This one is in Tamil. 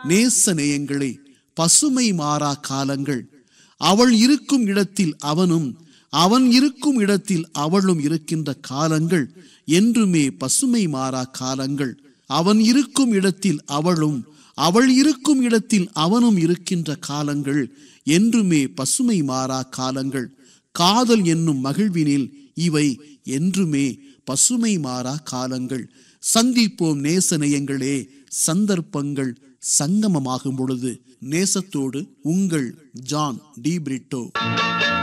நேச நேயங்களே பசுமை மாறா காலங்கள் அவள் இருக்கும் இடத்தில் அவனும் அவன் இருக்கும் இடத்தில் அவளும் இருக்கின்ற காலங்கள் என்றுமே பசுமை மாறா காலங்கள் அவன் இருக்கும் இடத்தில் அவளும் அவள் இருக்கும் இடத்தில் அவனும் இருக்கின்ற காலங்கள் என்றுமே பசுமை மாறா காலங்கள் காதல் என்னும் மகிழ்வினில் இவை என்றுமே பசுமை மாறா காலங்கள் சந்திப்போம் நேசநேயங்களே சந்தர்ப்பங்கள் சங்கமமாகும் பொழுது நேசத்தோடு உங்கள் ஜான் டி பிரிட்டோ